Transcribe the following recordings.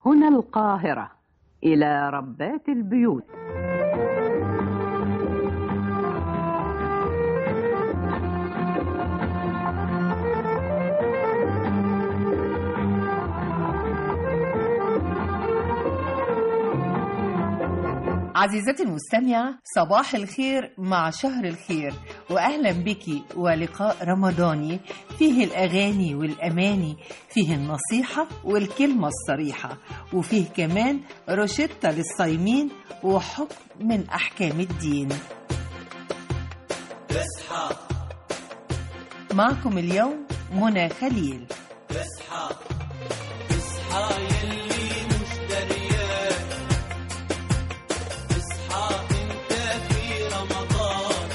هنا القاهرة إلى ربات البيوت عزيزتي المستمعة صباح الخير مع شهر الخير وأهلا بك ولقاء رمضاني فيه الأغاني والأماني فيه النصيحة والكلمة الصريحة وفيه كمان روشتة للصايمين وحكم من أحكام الدين اصحى معكم اليوم منى خليل اصحى اصحى يلي مش دريان اصحى انت في رمضان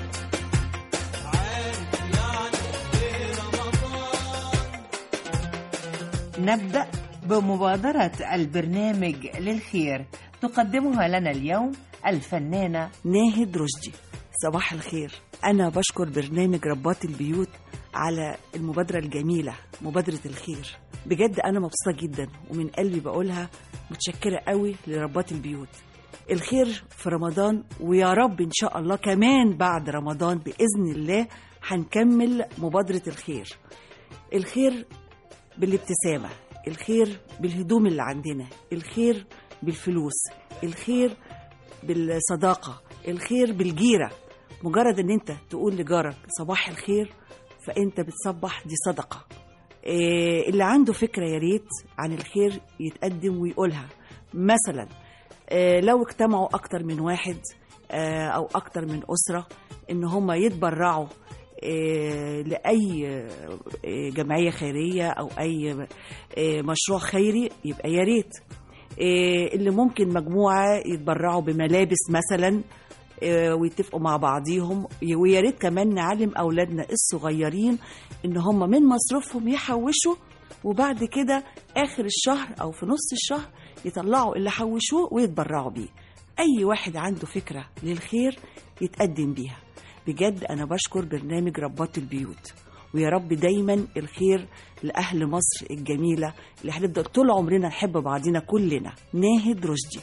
عارف يعني ايه رمضان نبدأ بمبادرة البرنامج للخير تقدمها لنا اليوم الفنانة ناهد رشدي صباح الخير أنا بشكر برنامج ربات البيوت على المبادرة الجميلة مبادرة الخير بجد أنا مبسوطة جدا ومن قلبي بقولها متشكرة قوي لربات البيوت الخير في رمضان ويا رب إن شاء الله كمان بعد رمضان بإذن الله هنكمل مبادرة الخير الخير بالابتسامة الخير بالهدوم اللي عندنا الخير بالفلوس الخير بالصداقة الخير بالجيرة مجرد ان انت تقول لجارك صباح الخير فانت بتصبح دي صدقة إيه اللي عنده فكرة يا ريت عن الخير يتقدم ويقولها مثلا إيه لو اجتمعوا اكتر من واحد آه، او اكتر من اسرة ان هم يتبرعوا إيه لأي آه، جمعية خيرية أو أي آه، مشروع خيري يبقى يا ريت إيه اللي ممكن مجموعة يتبرعوا بملابس مثلا إيه ويتفقوا مع بعضيهم ويا ريت كمان نعلم أولادنا الصغيرين إن هم من مصروفهم يحوشوا وبعد كده آخر الشهر أو في نص الشهر يطلعوا اللي حوشوه ويتبرعوا بيه أي واحد عنده فكرة للخير يتقدم بيها بجد أنا بشكر برنامج ربات البيوت ويا رب دايما الخير لأهل مصر الجميلة اللي هنفضل طول عمرنا نحب بعضنا كلنا ناهد رشدي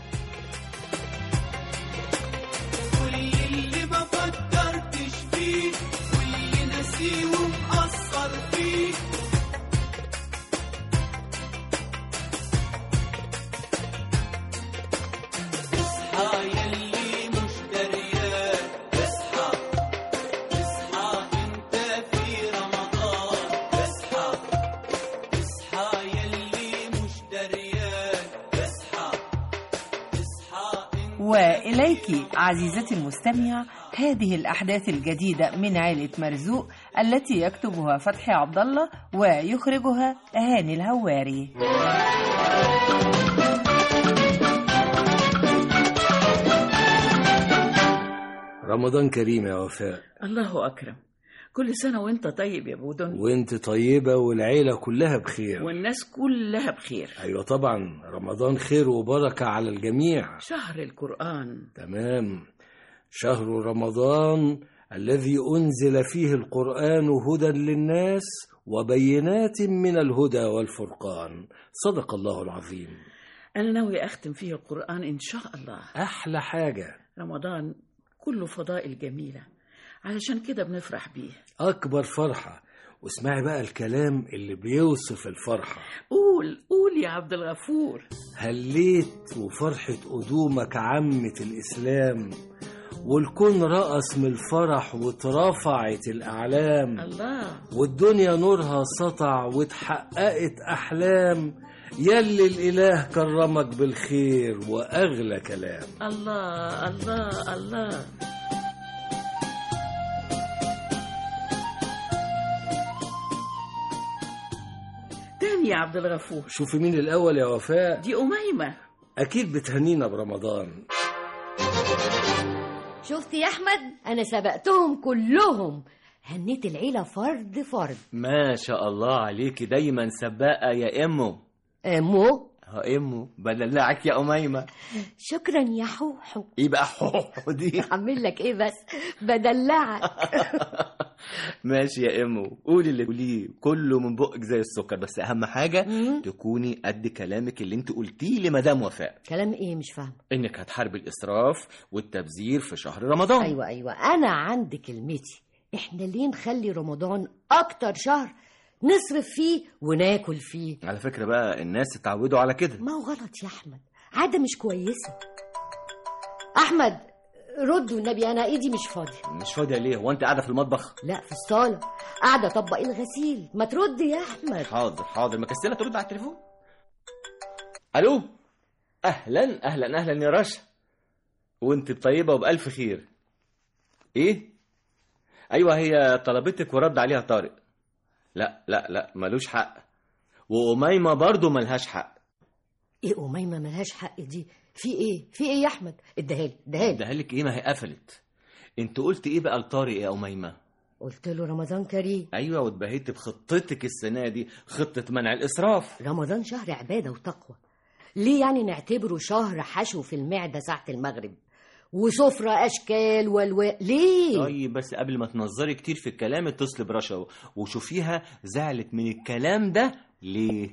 كل اللي ما فكرتش فيه واللي نسيه ومأثر فيه اصحى يلي مش دريان اصحى اصحى انت في رمضان اصحى اصحى يلي مش دريان اصحى اصحى انت وإليك عزيزتي المستمعة هذه الأحداث الجديدة من عائلة مرزوق التي يكتبها فتحي عبد الله ويخرجها هاني الهواري رمضان كريم يا وفاء الله أكرم كل سنة وانت طيب يا بودن وانت طيبة والعيلة كلها بخير والناس كلها بخير ايوه طبعا رمضان خير وبركة على الجميع شهر القرآن تمام شهر رمضان الذي أنزل فيه القرآن هدى للناس وبينات من الهدى والفرقان صدق الله العظيم أنا ناوي أختم فيه القرآن إن شاء الله أحلى حاجة رمضان كله فضائل جميلة علشان كده بنفرح بيه أكبر فرحة واسمعي بقى الكلام اللي بيوصف الفرحة قول قول يا عبد الغفور هليت وفرحة قدومك عمة الإسلام والكون رقص من الفرح واترفعت الأعلام الله والدنيا نورها سطع واتحققت أحلام يلي الإله كرمك بالخير وأغلى كلام الله الله الله تاني يا عبد الغفور شوفي مين الأول يا وفاء دي أميمة أكيد بتهنينا برمضان شفت يا احمد انا سبقتهم كلهم هنيت العيله فرد فرد ما شاء الله عليكي دايما سباقة يا امو امو ها امو بدلعك يا اميمة شكرا يا حوحو يبقى حوحو دي اعمل لك ايه بس بدلعك ماشي يا امو قولي اللي قوليه كله من بقك زي السكر بس اهم حاجه مم. تكوني قد كلامك اللي انت قلتيه لمدام وفاء كلام ايه مش فاهمه انك هتحاربي الاسراف والتبذير في شهر رمضان ايوه ايوه انا عندي كلمتي احنا ليه نخلي رمضان اكتر شهر نصرف فيه وناكل فيه على فكره بقى الناس اتعودوا على كده ما هو غلط يا احمد عاده مش كويسه احمد رد والنبي انا ايدي مش فاضيه مش فاضيه ليه هو انت قاعده في المطبخ لا في الصاله قاعده اطبق الغسيل ما ترد يا احمد حاضر حاضر مكسله ترد على التليفون الو اهلا اهلا اهلا يا رشا وانت طيبه وبالف خير ايه ايوه هي طلبتك ورد عليها طارق لا لا لا ملوش حق وأميمة برضو ملهاش حق ايه اميمه ملهاش حق دي في ايه في ايه يا احمد اديها لي اديها لي ده لك ايه ما هي قفلت انت قلت ايه بقى لطارق يا أميمة قلت له رمضان كريم ايوه واتبهيت بخطتك السنه دي خطه منع الاسراف رمضان شهر عباده وتقوى ليه يعني نعتبره شهر حشو في المعده ساعه المغرب وسفرة اشكال والوان ليه طيب بس قبل ما تنظري كتير في الكلام اتصلي برشا وشوفيها زعلت من الكلام ده ليه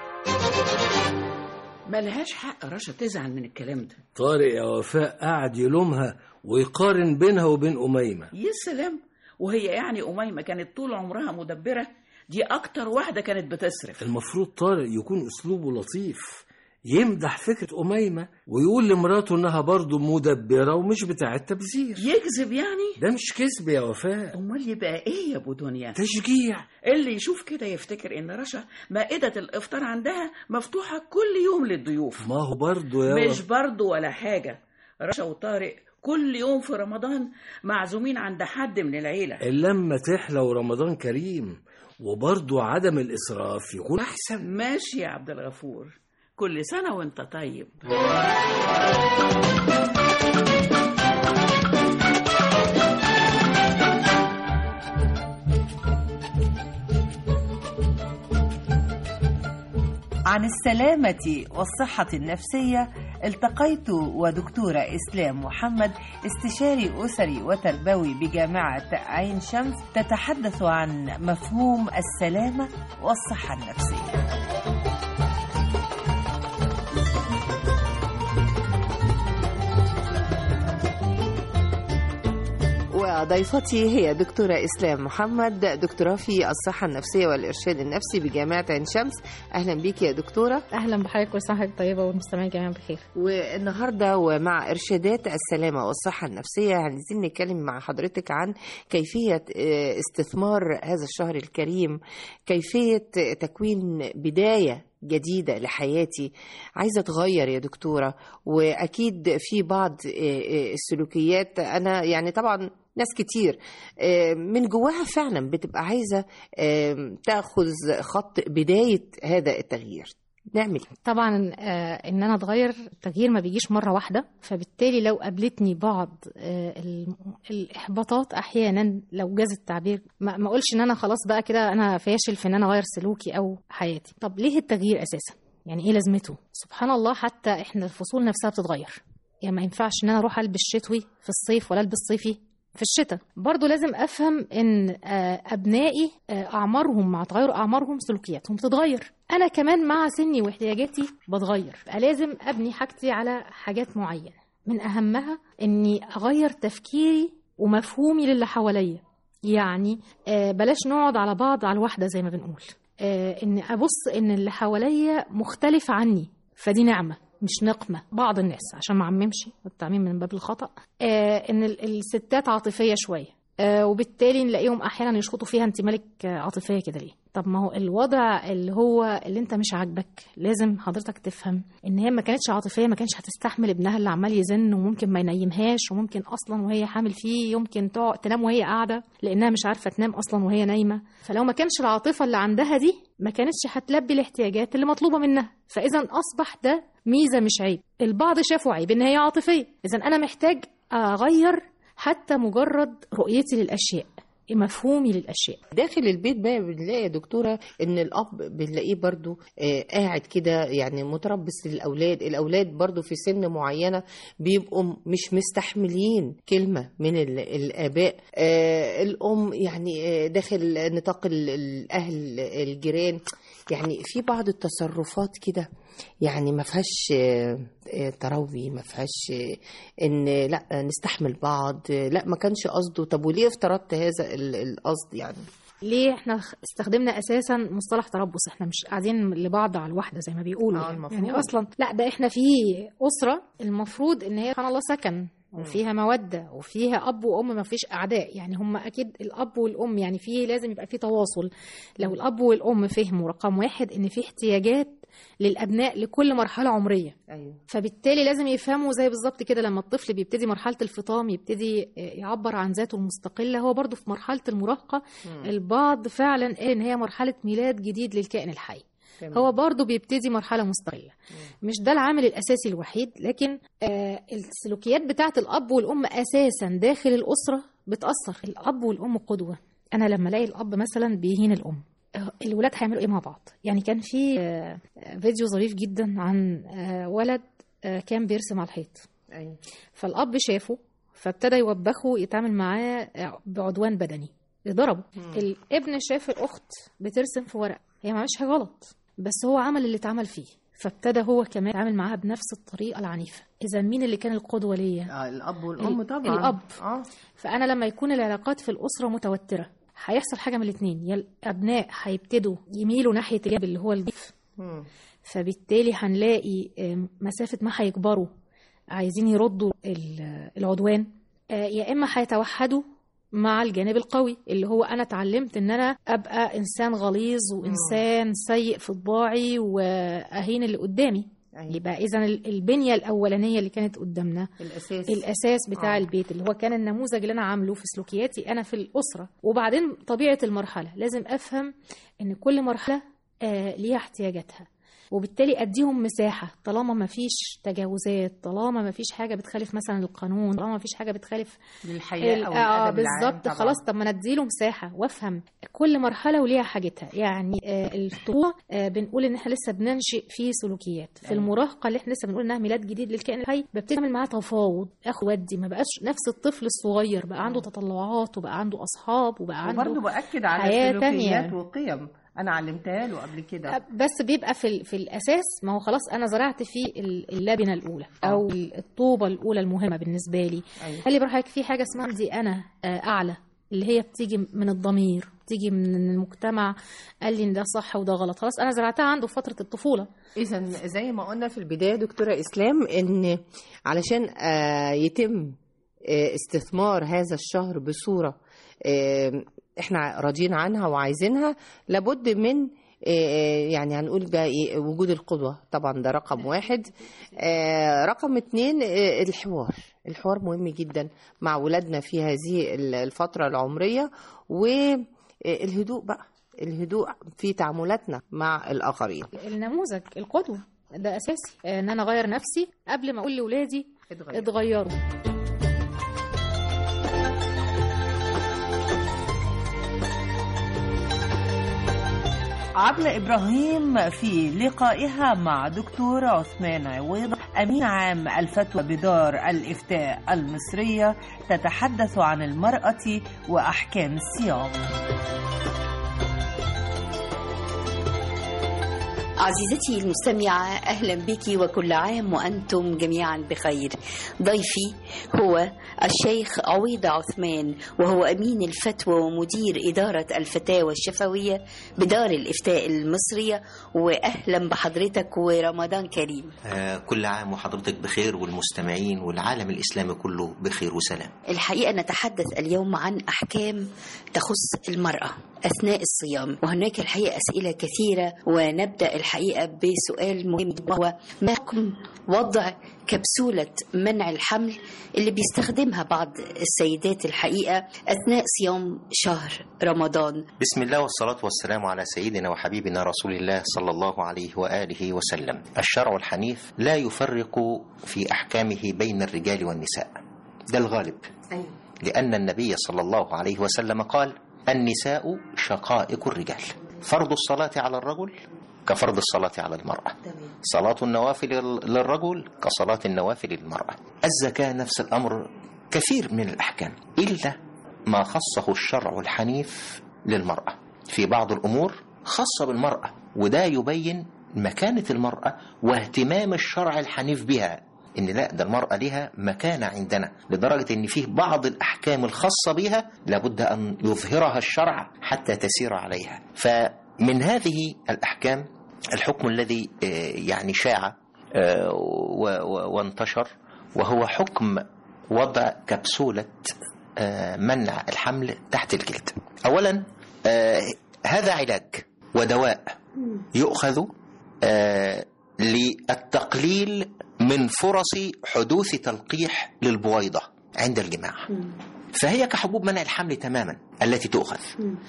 ملهاش حق رشا تزعل من الكلام ده طارق يا وفاء قعد يلومها ويقارن بينها وبين أميمة يا سلام وهي يعني أميمة كانت طول عمرها مدبرة دي أكتر واحدة كانت بتصرف المفروض طارق يكون أسلوبه لطيف يمدح فكرة أميمة ويقول لمراته إنها برضه مدبرة ومش بتاعة تبذير يكذب يعني ده مش كذب يا وفاء أمال يبقى إيه يا أبو دنيا تشجيع اللي يشوف كده يفتكر إن رشا مائدة الإفطار عندها مفتوحة كل يوم للضيوف ما هو برضه يا مش وفاء برضه ولا حاجة رشا وطارق كل يوم في رمضان معزومين عند حد من العيلة اللمة تحلى ورمضان كريم وبرضه عدم الإسراف يكون أحسن ماشي يا عبد الغفور كل سنة وانت طيب عن السلامة والصحة النفسية التقيت ودكتورة إسلام محمد استشاري أسري وتربوي بجامعة عين شمس تتحدث عن مفهوم السلامة والصحة النفسية وضيفتي هي دكتورة إسلام محمد دكتوراه في الصحة النفسية والإرشاد النفسي بجامعة عين شمس أهلا بيك يا دكتورة اهلا بحضرتك وصحتك طيبه والمستمعين جميعا بخير والنهارده ومع ارشادات السلامه والصحه النفسيه عايزين نتكلم مع حضرتك عن كيفيه آه، استثمار هذا الشهر الكريم كيفيه تكوين بدايه جديده لحياتي عايزه اتغير يا دكتوره واكيد في بعض آه، آه، السلوكيات انا يعني طبعا ناس كتير آه، من جواها فعلا بتبقى عايزه آه، تاخذ خط بدايه هذا التغيير نعمل إيه؟ طبعا آه ان انا اتغير التغيير ما بيجيش مره واحده فبالتالي لو قابلتني بعض آه ال- الاحباطات احيانا لو جاز التعبير ما ما اقولش ان انا خلاص بقى كده انا فاشل في ان انا اغير سلوكي او حياتي طب ليه التغيير اساسا يعني ايه لازمته سبحان الله حتى احنا الفصول نفسها بتتغير يعني ما ينفعش ان انا اروح البس شتوي في الصيف ولا البس صيفي في الشتاء برضو لازم افهم ان آه، ابنائي آه، اعمارهم مع تغير اعمارهم سلوكياتهم بتتغير انا كمان مع سني واحتياجاتي بتغير فلازم ابني حاجتي على حاجات معينه من اهمها اني اغير تفكيري ومفهومي للي حواليا يعني آه، بلاش نقعد على بعض على الواحده زي ما بنقول آه، ان ابص ان اللي حواليا مختلف عني فدي نعمه مش نقمة بعض الناس عشان ما عممش التعميم من باب الخطأ آه ان ال- الستات عاطفية شوية آه وبالتالي نلاقيهم احيانا يشخطوا فيها انت مالك آه، عاطفيه كده ليه طب ما هو الوضع اللي هو اللي انت مش عاجبك لازم حضرتك تفهم ان هي ما كانتش عاطفيه ما كانش هتستحمل ابنها اللي عمال يزن وممكن ما ينيمهاش وممكن اصلا وهي حامل فيه يمكن تقعد تنام وهي قاعده لانها مش عارفه تنام اصلا وهي نايمه فلو ما كانش العاطفه اللي عندها دي ما كانتش هتلبي الاحتياجات اللي مطلوبه منها فاذا اصبح ده ميزه مش عيب البعض شافوا عيب ان هي عاطفيه اذا انا محتاج اغير حتى مجرد رؤيتي للاشياء مفهومي للاشياء داخل البيت بقى بنلاقي يا دكتورة ان الاب بنلاقيه برضو آه، قاعد كده يعني متربص للاولاد الاولاد برضو في سن معينة بيبقوا مش مستحملين كلمة من ال- الاباء آه، الام يعني آه، داخل نطاق ال- الاهل الجيران يعني في بعض التصرفات كده يعني ما فيهاش آه، آه، تروي ما فيهاش آه، ان لا نستحمل بعض آه، لا ما كانش قصده طب وليه افترضت هذا ال- القصد يعني ليه احنا استخدمنا اساسا مصطلح تربص احنا مش قاعدين لبعض على الواحده زي ما بيقولوا آه، يعني. المفروض. يعني اصلا لا ده احنا في اسره المفروض ان هي سبحان الله سكن وفيها مودة وفيها أب وأم ما فيش أعداء يعني هم أكيد الأب والأم يعني في لازم يبقى في تواصل لو الأب والأم فهموا رقم واحد إن في احتياجات للأبناء لكل مرحلة عمرية ايوه فبالتالي لازم يفهموا زي بالظبط كده لما الطفل بيبتدي مرحلة الفطام يبتدي يعبر عن ذاته المستقلة هو برضو في مرحلة المراهقة البعض فعلا قال إن هي مرحلة ميلاد جديد للكائن الحي هو برضو بيبتدي مرحلة مستقلة مش ده العامل الأساسي الوحيد لكن آه السلوكيات بتاعة الأب والأم أساسا داخل الأسرة بتأثر الأب والأم قدوة أنا لما ألاقي الأب مثلا بيهين الأم آه، الولاد هيعملوا ايه مع بعض يعني كان في آه، آه، فيديو ظريف جدا عن آه، ولد آه، كان بيرسم على الحيط ايوه فالاب شافه فابتدى يوبخه يتعامل معاه بعدوان بدني ضربه الابن شاف الاخت بترسم في ورق هي ما عملش حاجه غلط بس هو عمل اللي اتعمل فيه فابتدى هو كمان يتعامل معاها بنفس الطريقه العنيفه اذا مين اللي كان القدوه ليا آه الاب والام ال- طبعا الأب. اه فانا لما يكون العلاقات في الاسره متوتره هيحصل حاجه من الاثنين يا الابناء هيبتدوا يميلوا ناحيه الجاب اللي هو الضيف مم. فبالتالي هنلاقي آم، مسافة ما هيكبروا عايزين يردوا ال- العدوان آه، يا إما هيتوحدوا مع الجانب القوي اللي هو أنا اتعلمت إن أنا أبقى إنسان غليظ وإنسان سيء في طباعي وأهين اللي قدامي أيوة. يبقى إذا البنية الأولانية اللي كانت قدامنا الاساس الاساس بتاع آه. البيت اللي هو كان النموذج اللي انا عامله في سلوكياتي انا في الاسره وبعدين طبيعه المرحله لازم افهم ان كل مرحله آه ليها احتياجاتها وبالتالي اديهم مساحه طالما ما فيش تجاوزات طالما ما فيش حاجه بتخالف مثلا القانون طالما ما فيش حاجه بتخالف للحياه ال- او اه الادب العام بالظبط طبعاً. خلاص طب ما انا اديله مساحه وافهم كل مرحله وليها حاجتها يعني آه الطفوله آه بنقول ان احنا لسه بننشئ في سلوكيات في أيوة. المراهقه اللي احنا لسه بنقول انها ميلاد جديد للكائن الحي ببتدي اعمل معاه تفاوض اخد ودي ما بقاش نفس الطفل الصغير بقى عنده تطلعات وبقى عنده اصحاب وبقى عنده وبرضه باكد على حياة سلوكيات تانية. وقيم انا علمتها له قبل كده بس بيبقى في ال- في الاساس ما هو خلاص انا زرعت فيه ال- اللبنه الاولى آه. او الطوبه الاولى المهمه بالنسبه لي أيوة. خلي بالك في حاجه اسمها عندي انا آه، اعلى اللي هي بتيجي من الضمير بتيجي من المجتمع قال لي ان ده صح وده غلط خلاص انا زرعتها عنده في فتره الطفوله اذا زي ما قلنا في البدايه دكتوره اسلام ان علشان آه، يتم آه، استثمار هذا الشهر بصوره آه، احنا راضيين عنها وعايزينها لابد من آه، يعني هنقول بقى ايه وجود القدوه طبعا ده رقم واحد آه، رقم اتنين آه، الحوار الحوار مهم جدا مع ولادنا في هذه الفتره العمريه والهدوء بقى الهدوء في تعاملاتنا مع الاخرين النموذج القدوه ده اساسي آه، ان انا اغير نفسي قبل ما اقول لاولادي اتغير. اتغيروا عبلة إبراهيم في لقائها مع دكتور عثمان عويض أمين عام الفتوى بدار الإفتاء المصرية تتحدث عن المرأة وأحكام الصيام عزيزتي المستمعة أهلا بك وكل عام وأنتم جميعا بخير ضيفي هو الشيخ عويض عثمان وهو أمين الفتوى ومدير إدارة الفتاوى الشفوية بدار الإفتاء المصرية وأهلا بحضرتك ورمضان كريم آه، كل عام وحضرتك بخير والمستمعين والعالم الإسلامي كله بخير وسلام الحقيقة نتحدث اليوم عن أحكام تخص المرأة أثناء الصيام وهناك الحقيقة أسئلة كثيرة ونبدأ الحقيقة بسؤال مهم وهو ما حكم وضع كبسولة منع الحمل اللي بيستخدمها بعض السيدات الحقيقة أثناء صيام شهر رمضان بسم الله والصلاة والسلام على سيدنا وحبيبنا رسول الله صلى الله عليه وآله وسلم الشرع الحنيف لا يفرق في أحكامه بين الرجال والنساء ده الغالب أيوة. لأن النبي صلى الله عليه وسلم قال النساء شقائق الرجال فرض الصلاة على الرجل كفرض الصلاة على المرأة صلاة النوافل للرجل كصلاة النوافل للمرأة الزكاة نفس الأمر كثير من الأحكام إلا ما خصه الشرع الحنيف للمرأة في بعض الأمور خاصة بالمرأة وده يبين مكانة المرأة واهتمام الشرع الحنيف بها ان لا ده المرأة لها مكانة عندنا لدرجة ان فيه بعض الاحكام الخاصة بها لابد ان يظهرها الشرع حتى تسير عليها فمن هذه الاحكام الحكم الذي آه، يعني شاع آه، و- و- وانتشر وهو حكم وضع كبسولة آه، منع الحمل تحت الجلد اولا آه، هذا علاج ودواء يؤخذ آه، للتقليل من فرص حدوث تلقيح للبويضة عند الجماع فهي كحبوب منع الحمل تماما التي تؤخذ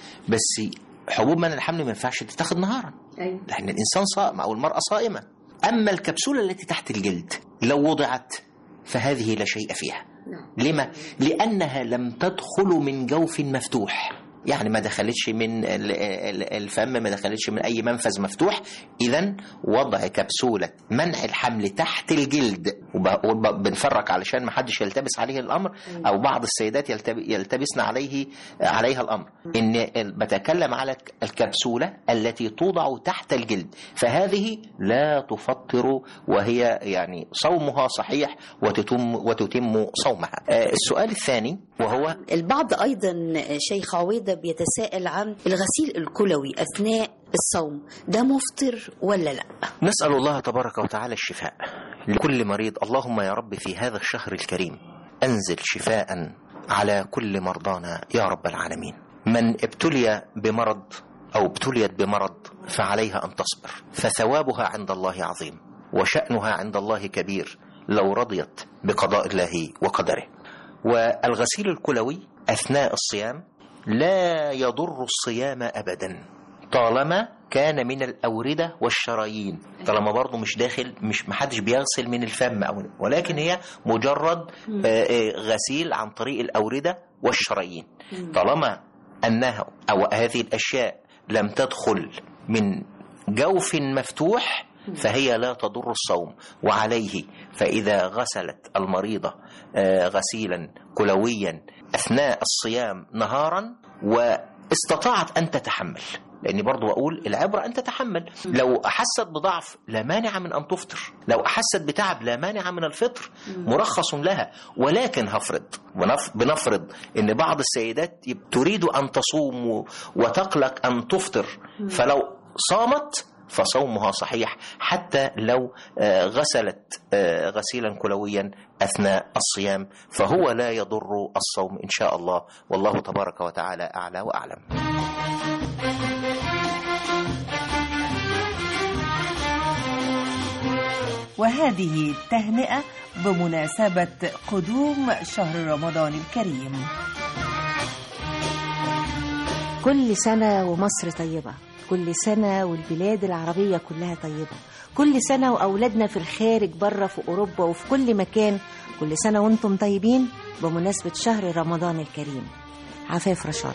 بس حبوب منع الحمل ما ينفعش تتاخذ نهارا أيوة. لأن الإنسان صائم أو المرأة صائمة أما الكبسولة التي تحت الجلد لو وضعت فهذه لا شيء فيها لما؟ لأنها لم تدخل من جوف مفتوح يعني ما دخلتش من ال- ال- الفم ما دخلتش من أي منفذ مفتوح إذا وضع كبسولة منع الحمل تحت الجلد وب- وب- بنفرق علشان ما حدش يلتبس عليه الأمر أو بعض السيدات يلتب- يلتبسن عليه عليها الأمر إن ال- بتكلم على الك- الكبسولة التي توضع تحت الجلد فهذه لا تفطر وهي يعني صومها صحيح وتتم وتتم صومها آه، السؤال الثاني وهو البعض أيضا شيخ عويضة بيتساءل عن الغسيل الكلوي أثناء الصوم ده مفطر ولا لا نسأل الله تبارك وتعالى الشفاء لكل مريض اللهم يا رب في هذا الشهر الكريم أنزل شفاء على كل مرضانا يا رب العالمين من ابتلي بمرض أو ابتليت بمرض فعليها أن تصبر فثوابها عند الله عظيم وشأنها عند الله كبير لو رضيت بقضاء الله وقدره والغسيل الكلوي أثناء الصيام لا يضر الصيام أبدا طالما كان من الأوردة والشرايين طالما برضه مش داخل مش محدش بيغسل من الفم أو ولكن هي مجرد آه، آه، غسيل عن طريق الأوردة والشرايين طالما أنها أو هذه الأشياء لم تدخل من جوف مفتوح فهي لا تضر الصوم وعليه فإذا غسلت المريضة آه، غسيلا كلويا أثناء الصيام نهارا واستطاعت أن تتحمل لأني برضو أقول العبرة أن تتحمل لو أحست بضعف لا مانع من أن تفطر لو أحست بتعب لا مانع من الفطر مرخص لها ولكن هفرض ونف- بنفرض أن بعض السيدات يب- تريد أن تصوم و- وتقلق أن تفطر فلو صامت فصومها صحيح حتى لو آه، غسلت آه، غسيلا كلويا أثناء الصيام فهو لا يضر الصوم إن شاء الله والله تبارك وتعالى أعلى وأعلم وهذه تهنئة بمناسبة قدوم شهر رمضان الكريم كل سنة ومصر طيبة كل سنة والبلاد العربية كلها طيبة كل سنة وأولادنا في الخارج بره في أوروبا وفي كل مكان كل سنة وانتم طيبين بمناسبة شهر رمضان الكريم عفاف رشاد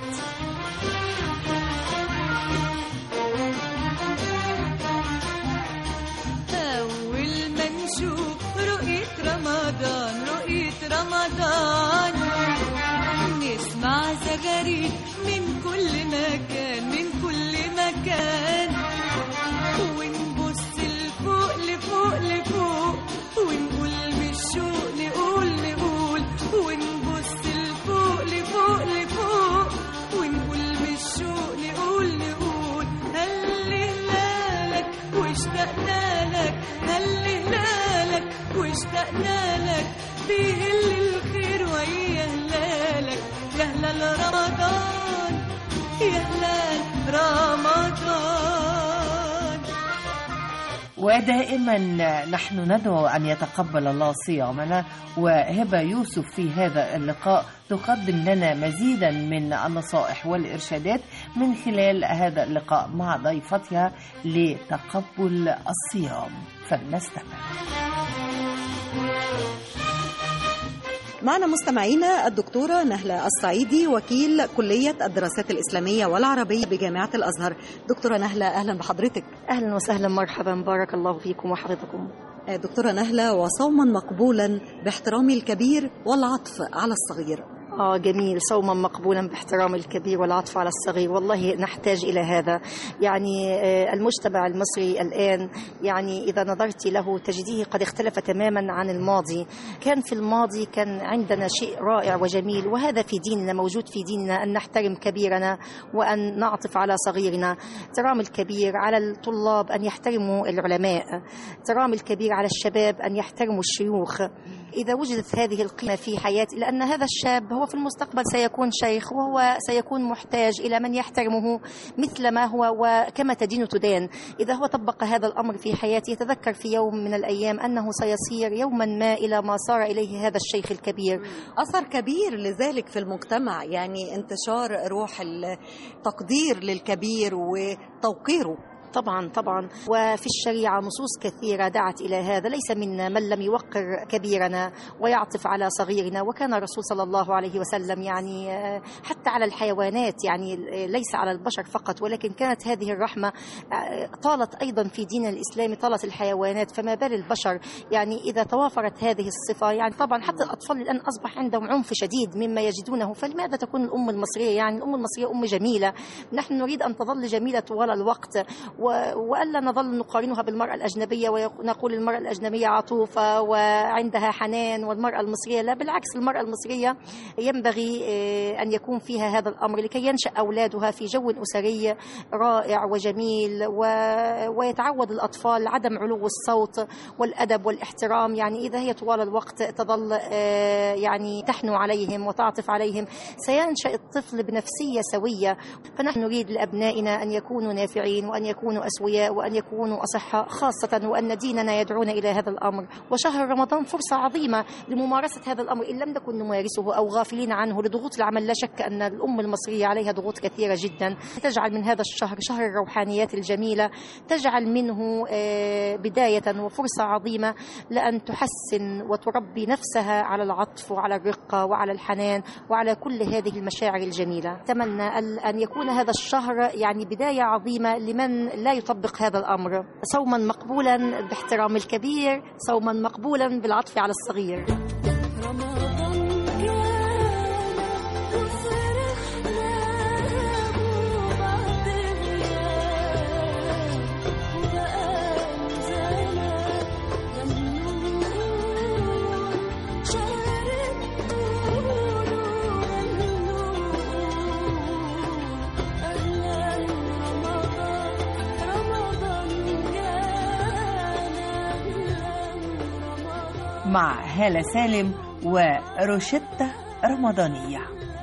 أول ما نشوف رؤية رمضان رؤية رمضان نسمع زغاريد من كل مكان من كل مكان ونبص لفوق لفوق لفوق ونقول بالشوق نقول نقول ونبص لفوق لفوق لفوق ونقول بالشوق نقول نقول هللنا لك واشتقنا لك هللنا لك واشتقنا لك بيهل الخير ويا هلالك يا هلال رمضان يا هلال رمضان ودائما نحن ندعو أن يتقبل الله صيامنا وهبة يوسف في هذا اللقاء تقدم لنا مزيدا من النصائح والإرشادات من خلال هذا اللقاء مع ضيفتها لتقبل الصيام فلنستمع معنا مستمعينا الدكتورة نهلة الصعيدي وكيل كلية الدراسات الإسلامية والعربية بجامعة الأزهر دكتورة نهلة أهلا بحضرتك أهلا وسهلا مرحبا بارك الله فيكم وحفظكم دكتورة نهلة وصوما مقبولا باحترام الكبير والعطف على الصغير آه جميل صوما مقبولا باحترام الكبير والعطف على الصغير والله نحتاج إلى هذا يعني آه، المجتمع المصري الآن يعني إذا نظرت له تجديه قد اختلف تماما عن الماضي كان في الماضي كان عندنا شيء رائع وجميل وهذا في ديننا موجود في ديننا أن نحترم كبيرنا وأن نعطف على صغيرنا احترام الكبير على الطلاب أن يحترموا العلماء احترام الكبير على الشباب أن يحترموا الشيوخ إذا وجدت هذه القيمة في حياتي لأن هذا الشاب هو في المستقبل سيكون شيخ وهو سيكون محتاج إلى من يحترمه مثل ما هو وكما تدين تدان إذا هو طبق هذا الأمر في حياته يتذكر في يوم من الأيام أنه سيصير يوما ما إلى ما صار إليه هذا الشيخ الكبير أثر كبير لذلك في المجتمع يعني انتشار روح التقدير للكبير وتوقيره طبعا طبعا وفي الشريعة نصوص كثيرة دعت إلى هذا ليس منا من لم يوقر كبيرنا ويعطف على صغيرنا وكان الرسول صلى الله عليه وسلم يعني آه، حتى على الحيوانات يعني آه، ليس على البشر فقط ولكن كانت هذه الرحمة آه، طالت أيضا في دين الإسلام طالت الحيوانات فما بال البشر يعني إذا توافرت هذه الصفة يعني طبعا حتى الأطفال الآن أصبح عندهم عنف شديد مما يجدونه فلماذا تكون الأم المصرية يعني الأم المصرية أم جميلة نحن نريد أن تظل جميلة طوال الوقت و- وألا نظل نقارنها بالمرأة الأجنبية ونقول المرأة الأجنبية عطوفة وعندها حنان والمرأة المصرية لا بالعكس المرأة المصرية ينبغي آه، أن يكون فيها هذا الأمر لكي ينشأ أولادها في جو أسري رائع وجميل و... ويتعود الأطفال عدم علو الصوت والأدب والاحترام يعني إذا هي طوال الوقت تظل آه، يعني تحنو عليهم وتعطف عليهم سينشأ الطفل بنفسية سوية فنحن نريد لأبنائنا أن يكونوا نافعين وأن يكونوا أسوياء وأن يكونوا أصحاء خاصة وأن ديننا يدعونا إلى هذا الأمر وشهر رمضان فرصة عظيمة لممارسة هذا الأمر إن لم نكن نمارسه أو غافلين عنه لضغوط العمل لا شك أن الأم المصرية عليها ضغوط كثيرة جدا تجعل من هذا الشهر شهر الروحانيات الجميلة تجعل منه آه، بداية وفرصة عظيمة لأن تحسن وتربي نفسها على العطف وعلى الرقة وعلى الحنان وعلى كل هذه المشاعر الجميلة أتمنى أن- أن يكون هذا الشهر يعني بداية عظيمة لمن لا يطبق هذا الأمر صوما مقبولا باحترام الكبير صوما مقبولا بالعطف على الصغير مع هالة سالم وروشتة رمضانية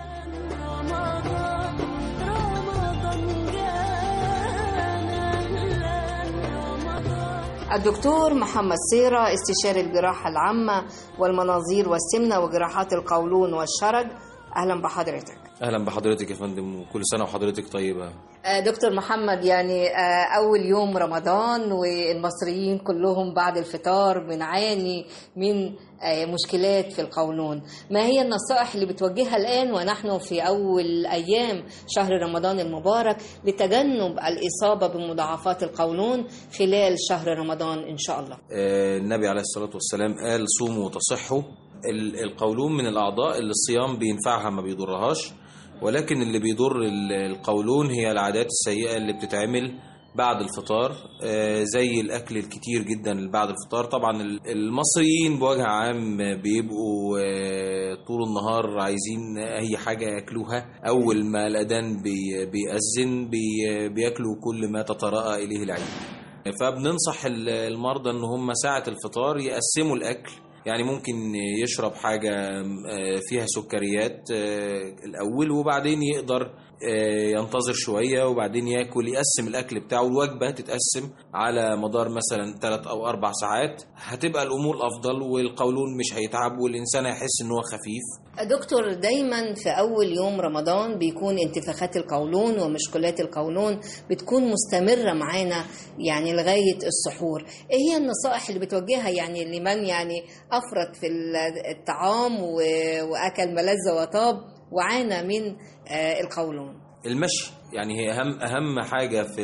الدكتور محمد سيرة استشاري الجراحة العامة والمناظير والسمنة وجراحات القولون والشرج أهلا بحضرتك اهلا بحضرتك يا فندم وكل سنه وحضرتك طيبه آه، دكتور محمد يعني آه، أول يوم رمضان والمصريين كلهم بعد الفطار بنعاني من آه، مشكلات في القولون ما هي النصائح اللي بتوجهها الآن ونحن في أول أيام شهر رمضان المبارك لتجنب الإصابة بمضاعفات القولون خلال شهر رمضان إن شاء الله آه، النبي عليه الصلاه والسلام قال صوموا وتصحوا ال- القولون من الاعضاء اللي الصيام بينفعها ما بيضرهاش ولكن اللي بيضر ال- القولون هي العادات السيئه اللي بتتعمل بعد الفطار آه، زي الاكل الكتير جدا اللي بعد الفطار طبعا ال- المصريين بوجه عام بيبقوا آه، طول النهار عايزين اي حاجه ياكلوها اول ما الاذان بي- بيأذن بي- بياكلوا كل ما تتراءى اليه العين فبننصح ال- المرضى ان هم ساعة الفطار يقسموا الاكل يعني ممكن يشرب حاجة آه، فيها سكريات آه، الاول وبعدين يقدر آه، ينتظر شوية وبعدين ياكل يقسم الأكل بتاعه الوجبة تتقسم على مدار مثلا ثلاث أو أربع ساعات هتبقى الأمور أفضل والقولون مش هيتعب والإنسان هيحس إن هو خفيف دكتور دايما في أول يوم رمضان بيكون انتفاخات القولون ومشكلات القولون بتكون مستمرة معانا يعني لغاية السحور إيه هي النصائح اللي بتوجهها يعني لمن يعني أفرط في الطعام و- وأكل ملذ وطاب وعانى من آه، القولون المشي يعني هي أهم أهم حاجة في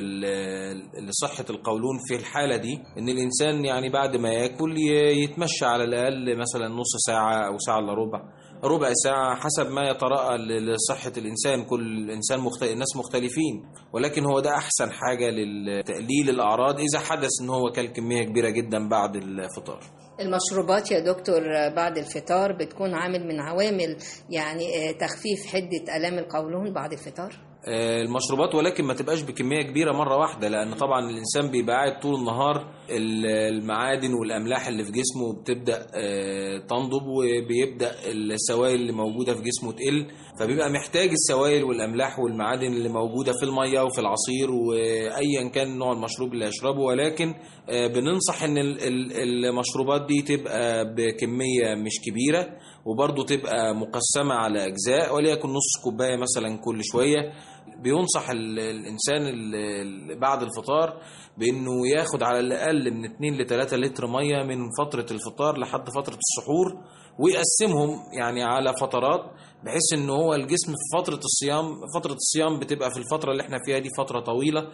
ال- لصحة القولون في الحالة دي إن الإنسان يعني بعد ما ياكل ي- يتمشى على الأقل مثلا نص ساعة أو ساعة إلا ربع ربع ساعة حسب ما يتراءى ل- لصحة الإنسان كل إنسان مختلف الناس مختلفين ولكن هو ده أحسن حاجة لتقليل الأعراض إذا حدث إن هو كل كمية كبيرة جدا بعد الفطار المشروبات يا دكتور آه، بعد الفطار بتكون عامل من عوامل يعني آه، تخفيف حدة آلام القولون بعد الفطار آه، المشروبات ولكن ما تبقاش بكميه كبيره مره واحده لان طبعا الانسان بيبقى قاعد طول النهار ال- المعادن والاملاح اللي في جسمه بتبدا آه، تنضب وبيبدا السوائل اللي موجوده في جسمه تقل فبيبقى محتاج السوائل والاملاح والمعادن اللي موجوده في الميه وفي العصير وايا كان نوع المشروب اللي هيشربه ولكن آه، بننصح ان ال- ال- المشروبات دي تبقى بكميه مش كبيره وبرضه تبقى مقسمه على اجزاء وليكن نص كوبايه مثلا كل شويه بينصح ال- الانسان ال- ال- بعد الفطار بانه ياخد على الاقل من 2 ل 3 لتر ميه من فتره الفطار لحد فتره السحور ويقسمهم يعني على فترات بحيث ان هو الجسم في فتره الصيام فتره الصيام بتبقى في الفتره اللي احنا فيها دي فتره طويله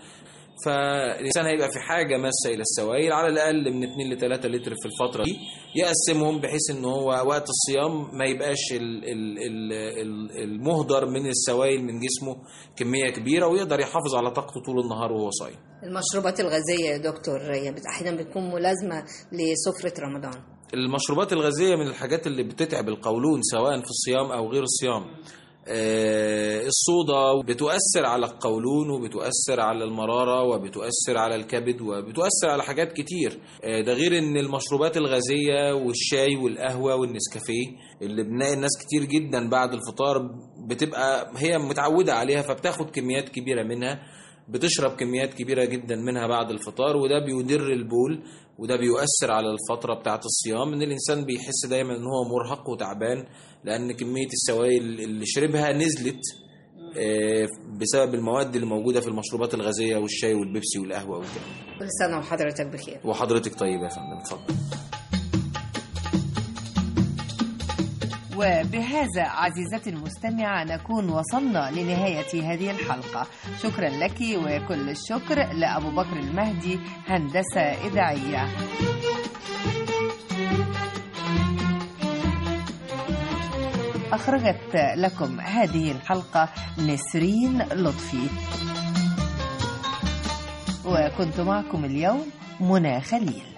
فالانسان هيبقى في حاجه ماسه الى السوائل على الاقل من 2 ل 3 لتر في الفتره دي يقسمهم بحيث ان هو وقت الصيام ما يبقاش ال- ال- ال- ال- المهدر من السوائل من جسمه كميه كبيره ويقدر يحافظ على طاقته طول النهار وهو صايم المشروبات الغازية يا دكتور هي بت- أحيانا بتكون ملازمة لسفرة رمضان المشروبات الغازية من الحاجات اللي بتتعب القولون سواء في الصيام أو غير الصيام آه، الصودا بتؤثر على القولون وبتؤثر على المرارة وبتؤثر على الكبد وبتؤثر على حاجات كتير آه، ده غير ان المشروبات الغازية والشاي والقهوة والنسكافيه اللي بنلاقي الناس كتير جدا بعد الفطار بتبقى هي متعودة عليها فبتاخد كميات كبيرة منها بتشرب كميات كبيرة جدا منها بعد الفطار وده بيدر البول وده بيؤثر على الفترة بتاعة الصيام ان الانسان بيحس دايما ان هو مرهق وتعبان لان كمية السوائل اللي شربها نزلت آه، بسبب المواد اللي موجودة في المشروبات الغازية والشاي والبيبسي والقهوة وكده كل سنة وحضرتك بخير وحضرتك طيب يا فندم اتفضل وبهذا عزيزتي المستمعة نكون وصلنا لنهاية هذه الحلقة شكرا لك وكل الشكر لأبو بكر المهدي هندسة إذاعية أخرجت لكم هذه الحلقة نسرين لطفي وكنت معكم اليوم منى خليل